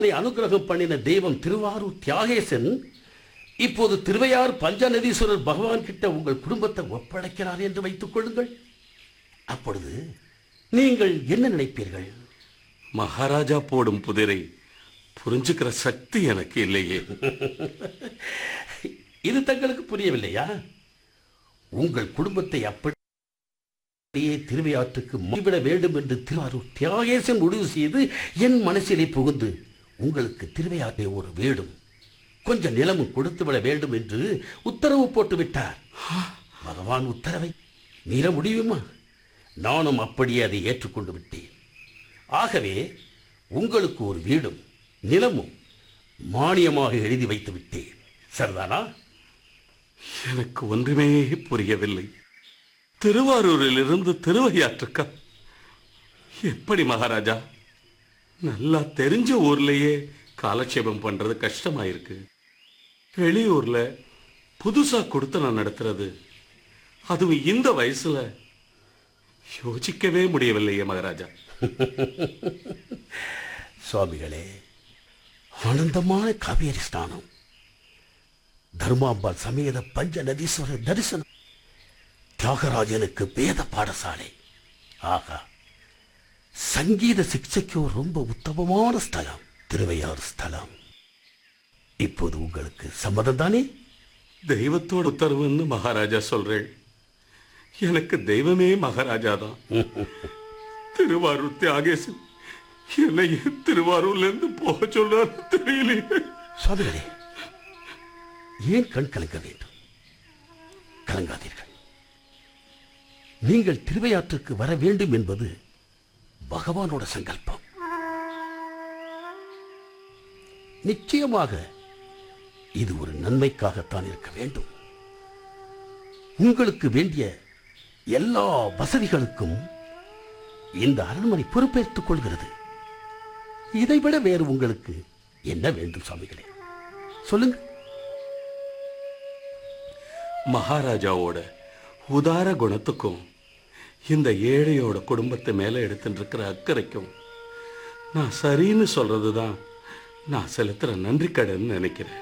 அனுகிரகம் பண்ணின தெய்வம் திருவாரூர் தியாகேசன் இப்போது திருவையார் பஞ்சநதீஸ்வரர் பகவான் கிட்ட உங்கள் குடும்பத்தை ஒப்படைக்கிறார் என்று வைத்துக் கொள்ளுங்கள் அப்பொழுது நீங்கள் என்ன நினைப்பீர்கள் மகாராஜா போடும் புதிரை புரிஞ்சுக்கிற சக்தி எனக்கு இல்லையே இது தங்களுக்கு புரியவில்லையா உங்கள் குடும்பத்தை அப்படியே திருவையாற்றுக்கு மாற்றிவிட வேண்டும் என்று திருவாரூர் தியாகேசன் முடிவு செய்து என் மனசிலே புகுந்து உங்களுக்கு திருவையாற்றை ஒரு வீடும் கொஞ்சம் நிலமும் கொடுத்து விட வேண்டும் என்று உத்தரவு போட்டு விட்டார் பகவான் உத்தரவை மீற முடியுமா நானும் அப்படியே அதை ஏற்றுக்கொண்டு விட்டேன் ஆகவே உங்களுக்கு ஒரு வீடும் நிலமும் மானியமாக எழுதி வைத்து விட்டேன் சரிதானா எனக்கு ஒன்றுமே புரியவில்லை திருவாரூரிலிருந்து திருவையாற்றுக்கா எப்படி மகாராஜா நல்லா தெரிஞ்ச ஊர்லயே காலட்சேபம் பண்றது கஷ்டமாயிருக்கு வெளியூர்ல புதுசா கொடுத்து நான் நடத்துறது அதுவும் இந்த வயசுல யோசிக்கவே முடியவில்லையே மகாராஜா சுவாமிகளே ஆனந்தமான காவேரி ஸ்நானம் தர்மாம்பாள் சமேத பஞ்ச நதீஸ்வரர் தரிசனம் தியாகராஜனுக்கு வேத பாடசாலை ஆகா சங்கீத சிக்ஷைக்கு ரொம்ப உத்தமமான ஸ்தலம் திருவையாறு ஸ்தலம் இப்போது உங்களுக்கு சம்மதம் தானே தெய்வத்தோட உத்தரவுன்னு மகாராஜா சொல்றேன் எனக்கு தெய்வமே மகாராஜா தான் திருவாரூர் தியாகேசன் என்னை திருவாரூர்ல இருந்து போக சொல்றாரு தெரியலையே சுவாமிகளே ஏன் கண் கலங்க வேண்டும் கலங்காதீர்கள் நீங்கள் திருவையாற்றுக்கு வர வேண்டும் என்பது பகவானோட சங்கல்பம் நிச்சயமாக இது ஒரு நன்மைக்காகத்தான் இருக்க வேண்டும் உங்களுக்கு வேண்டிய எல்லா வசதிகளுக்கும் இந்த அரண்மனை பொறுப்பேற்றுக் கொள்கிறது இதைவிட வேறு உங்களுக்கு என்ன வேண்டும் சுவாமிகளே சொல்லுங்க மகாராஜாவோட உதார குணத்துக்கும் இந்த ஏழையோட குடும்பத்தை மேல எடுத்துட்டு இருக்கிற அக்கறைக்கும் நான் சரின்னு சொல்றதுதான் நான் செலுத்துற நன்றி கடன் நினைக்கிறேன்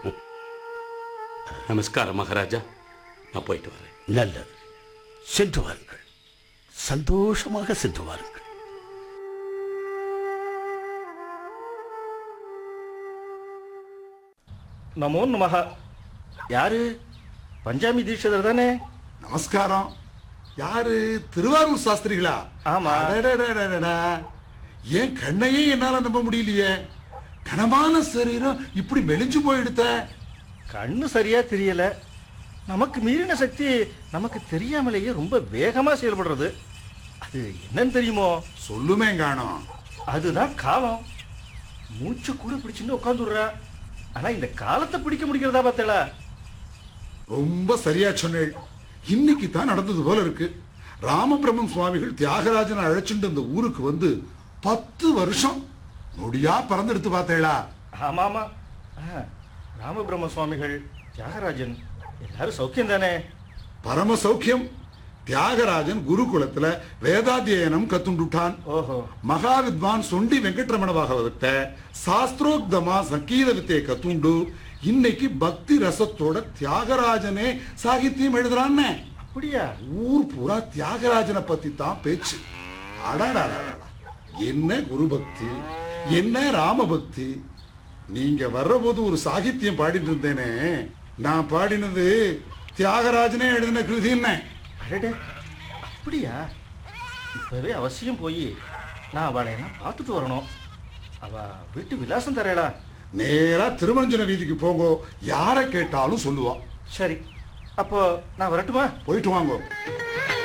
நமஸ்காரம் மகாராஜா நான் போயிட்டு வரேன் நல்லது சென்று வாருங்கள் சந்தோஷமாக சென்று வாருங்கள் நமோ நமஹ யாரு பஞ்சாமி தீட்சிதர் தானே நமஸ்காரம் யாரு திருவாரூர் சாஸ்திரிகளா ஆமா. அடடடடடடா. என் கண்ணையே என்னால நம்ப முடியலையே கனமான சரீரம் இப்படி மெலிஞ்சு போயிடுத்த கண்ணு சரியா தெரியல நமக்கு மீறின சக்தி நமக்கு தெரியாமலேயே ரொம்ப வேகமா செயல்படுறது அது என்னன்னு தெரியுமோ சொல்லுமே காணோம் அதுதான் காலம் மூச்சு கூட பிடிச்சுன்னு உட்காந்துடுறா ஆனா இந்த காலத்தை பிடிக்க முடிக்கிறதா பார்த்தல ரொம்ப சரியா சொன்னேள் இன்னைக்கு தான் நடந்தது போல இருக்கு ராமபிரம்மம் சுவாமிகள் தியாகராஜனை அழைச்சிட்டு இந்த ஊருக்கு வந்து பத்து வருஷம் நொடியா பறந்தெடுத்து பார்த்தேளா ஆமா ஆமா ஆ, ராமபிரம்ம சுவாமிகள் தியாகராஜன் எல்லாரும் சௌக்கியம் தானே பரம சௌக்கியம் தியாகராஜன் குருகுலத்துல வேதாத்தியனம் கத்துண்டுட்டான் ஓஹோ ಮಹಾವಿದ್ವಾನ್ ಸೊಂಡಿ ವೆಂಕಟರಮಣ ಭಾಗವತ சாஸ்திரோக்தமா சங்கீத வித்தையை கத்துண்டு இன்னைக்கு பக்தி ரசத்தோட தியாகராஜனே சாகித்யம் எழுதுறான்னு அப்படியா ஊர் பூரா தியாகராஜனை பத்தி தான் பேச்சு அடாடாடாடா என்ன குரு பக்தி என்ன ராம பக்தி நீங்க வர்றபோது ஒரு சாகித்யம் பாடிட்டு இருந்தேனே நான் பாடினது தியாகராஜனே எழுதின கிருதி என்ன அடடே அப்படியா இப்பவே அவசியம் போய் நான் அவளை எல்லாம் பார்த்துட்டு வரணும் அவ வீட்டு விலாசம் தரேடா நேரா திருமஞ்சன வீதிக்கு போங்கோ யாரை கேட்டாலும் சொல்லுவா சரி அப்போ நான் வரட்டுமா போயிட்டு வாங்கோ